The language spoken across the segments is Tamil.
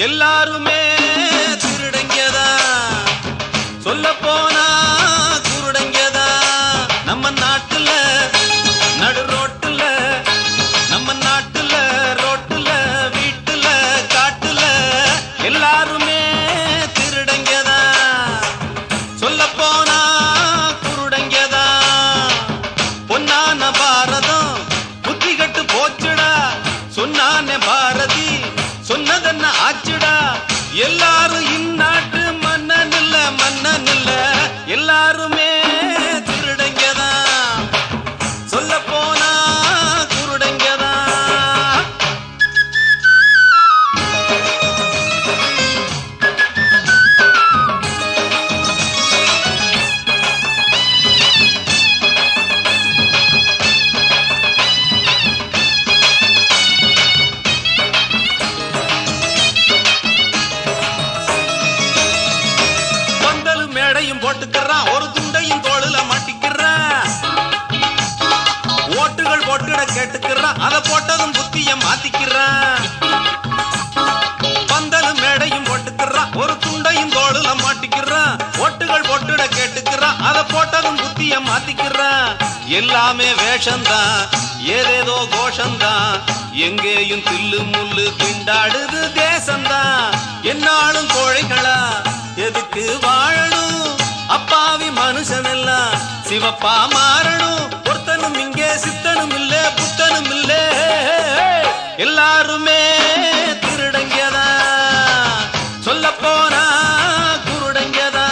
எல்லாருமே திருடங்கதா சொல்ல போனா குருடங்கதா நம்ம நாட்டுல நடு ரோட்டுல நம்ம நாட்டுல ரோட்டுல வீட்டுல காட்டுல எல்லாருமே திருடங்கதா சொல்ல போனா குருடங்கதா பொன்னான பாரதம் புத்தி கட்டு போச்சுடா சொன்னானே பாரதி சொன்னதென்ன ஆச்சுடா எல்லாரும் இந்நாட்டு மன்னன் இல்ல மன்னன் இல்ல எல்லாருமே திருடங்கதா சொல்ல போனா குருடங்கதா பந்தலும் மேடையும் போட்டுக்கிறான் ஒரு துண்டையும் தோளுல மாட்டிக்கிறான் ஓட்டுகள் போட்டுட கேட்டுக்கிறான் அதை போட்டதும் புத்திய மாத்திக்கிறான் பந்தலும் மேடையும் போட்டுக்கிறான் ஒரு துண்டையும் தோளுல மாட்டிக்கிறான் ஓட்டுகள் போட்டுட கேட்டுக்கிறான் அதை போட்டதும் புத்திய மாத்திக்கிறான் எல்லாமே வேஷம்தான் ஏதேதோ கோஷம்தான் எங்கேயும் தில்லு முள்ளு திண்டாடுது தேசம்தான் என்னாலும் கோழைகளா எதுக்கு வாழணும் அப்பாவி மனுஷன் எல்லாம் சிவப்பா மாறணும் ஒருத்தனும் இங்கே சித்தனும் இல்ல புத்தனும் இல்ல எல்லாருமே திருடங்கதா சொல்ல போனா குருடங்கதா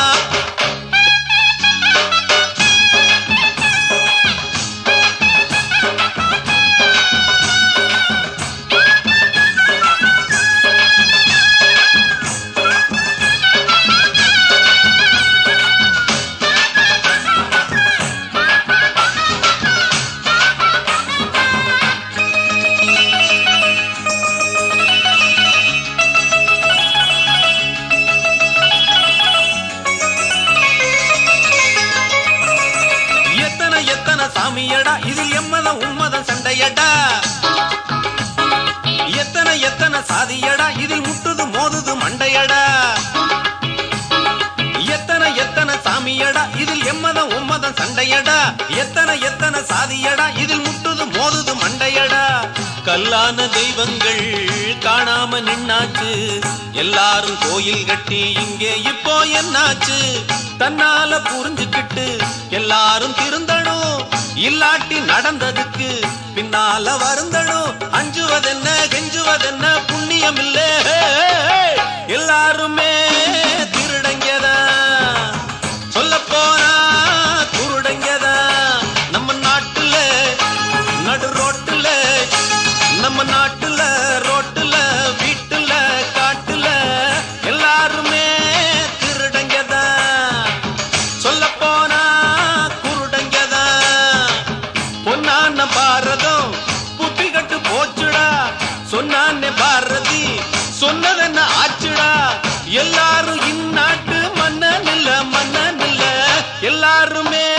எத்தனை எத்தனை சாமியடா இதில் எம்மதம் உம்மதம் சண்டையடா எத்தனை எத்தனை சாதியடா இதில் முட்டுது மோதுது மண்டையடா எத்தனை எத்தனை சாமியடா இதில் எம்மதம் உம்மதம் சண்டையடா எத்தனை எத்தனை சாதியடா இதில் முட்டுது மோதுது மண்டையடா கல்லான தெய்வங்கள் காணாம நின்னாச்சு எல்லாரும் கோயில் கட்டி இங்கே இப்போ என்னாச்சு தன்னால புரிஞ்சுக்கிட்டு எல்லாரும் திருந்தணும் இல்லாட்டி நடந்ததுக்கு பின்னால வருந்தணும் அஞ்சுவதென்ன கெஞ்சுவதென்ன புண்ணியம் இல்ல எல்லாருமே திருடங்கதா சொல்ல போனா குருடங்கதா நம்ம நாட்டுல நடு ரோட்டுல நம்ம நாட்டுல ரோட்டுல வீட்டுல காட்டுல எல்லாருமே திருடங்கதா சொல்ல போனா குருடங்கதா பொன்னான பாரதம் புத்தி கட்டு போச்சுடா சொன்னானே பாரதி சொன்னதென்ன ஆச்சுடா எல்லாரும் இந்நாட்டு மன்னன் இல்ல மன்னன் இல்ல எல்லாருமே